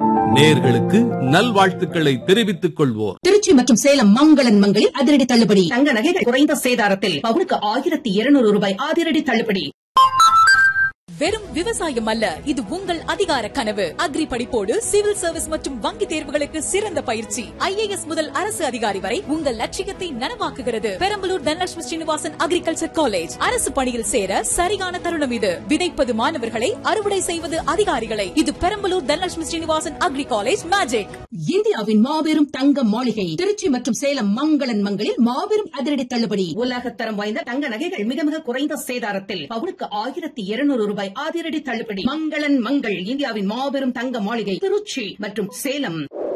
நேர்களுக்கு நல்வாழ்த்துக்களை தெரிவித்துக் கொள்வோர் திருச்சி மற்றும் சேலம் மங்களன் மங்களில் அதிரடி தள்ளுபடி தங்க நகைகள் குறைந்த சேதாரத்தில் பவுனுக்கு ஆயிரத்தி இருநூறு ரூபாய் அதிரடி தள்ளுபடி வெறும் விவசாயம் அல்ல இது உங்கள் அதிகார கனவு அக்ரி படிப்போடு சிவில் சர்வீஸ் மற்றும் வங்கி தேர்வுகளுக்கு சிறந்த பயிற்சி ஐஏஎஸ் முதல் அரசு அதிகாரி வரை உங்கள் லட்சியத்தை நனவாக்குகிறது பெரம்பலூர் தனலட்சுமி ஸ்ரீனிவாசன் அக்ரிகல்ச்சர் காலேஜ் அரசு பணியில் சேர சரியான தருணம் இது விதைப்பது மாணவர்களை அறுவடை செய்வது அதிகாரிகளை இது Perambalur Dhanalakshmi Srinivasan agri college magic இந்தியாவின் மாபெரும் தங்க மாளிகை திருச்சி மற்றும் சேலம் மங்களன் மங்களில் மாபெரும் அதிரடி தள்ளுபடி உலகத்தரம் வாய்ந்த தங்க நகைகள் மிக மிக குறைந்த சேதாரத்தில் பவுனுக்கு ஆயிரத்தி இருநூறு ரூபாய் அதிரடி தள்ளுபடி மங்களன் மங்கள் இந்தியாவின் மாபெரும் தங்க மாளிகை திருச்சி மற்றும் சேலம்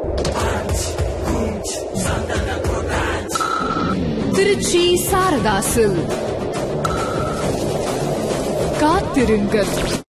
திருச்சி சாரதாசு காத்திருங்கள்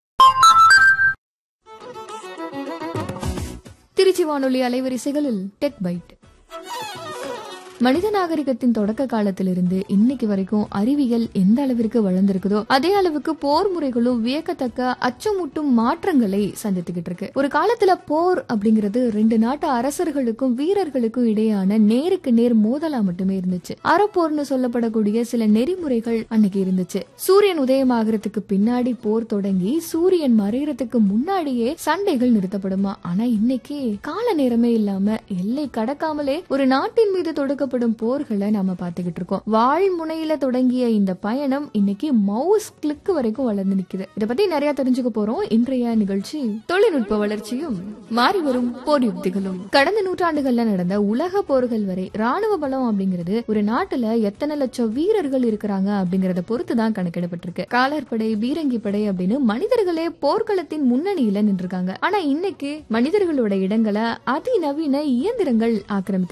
திருச்சி வானொலி அலைவரிசைகளில் டெக் பைட் மனித நாகரிகத்தின் தொடக்க காலத்திலிருந்து இன்னைக்கு வரைக்கும் அறிவியல் எந்த அளவிற்கு வளர்ந்திருக்குதோ அதே அளவுக்கு போர் முறைகளும் வியக்கத்தக்க அச்சமூட்டும் மாற்றங்களை சந்தித்துக்கிட்டு இருக்கு ஒரு காலத்துல போர் அப்படிங்கிறது ரெண்டு நாட்டு அரசர்களுக்கும் வீரர்களுக்கும் இடையான நேருக்கு நேர் மோதலா மட்டுமே இருந்துச்சு அறப்போர்னு சொல்லப்படக்கூடிய சில நெறிமுறைகள் அன்னைக்கு இருந்துச்சு சூரியன் உதயமாகறதுக்கு பின்னாடி போர் தொடங்கி சூரியன் மறையறதுக்கு முன்னாடியே சண்டைகள் நிறுத்தப்படுமா ஆனா இன்னைக்கு கால நேரமே இல்லாம எல்லை கடக்காமலே ஒரு நாட்டின் மீது தொடுக்கப்படும் போர்களை நாம பாத்துக்கிட்டு இருக்கோம் வாழ் முனையில தொடங்கிய இந்த பயணம் இன்னைக்கு மவுஸ் கிளிக் வரைக்கும் வளர்ந்து நிக்குது இத பத்தி நிறைய தெரிஞ்சுக்க போறோம் இன்றைய நிகழ்ச்சி தொழில்நுட்ப வளர்ச்சியும் மாறி வரும் போர் யுக்திகளும் கடந்த நூற்றாண்டுகள்ல நடந்த உலக போர்கள் வரை ராணுவ பலம் அப்படிங்கிறது ஒரு நாட்டுல எத்தனை லட்சம் வீரர்கள் இருக்கிறாங்க அப்படிங்கறத பொறுத்து தான் கணக்கிடப்பட்டிருக்கு காலர்படை பீரங்கி படை அப்படின்னு மனிதர்களே போர்க்களத்தின் முன்னணியில நின்றுருக்காங்க ஆனா இன்னைக்கு மனிதர்களோட இடங்களை அதிநவீன இயந்திரங்கள் ஆக்கிரமித்து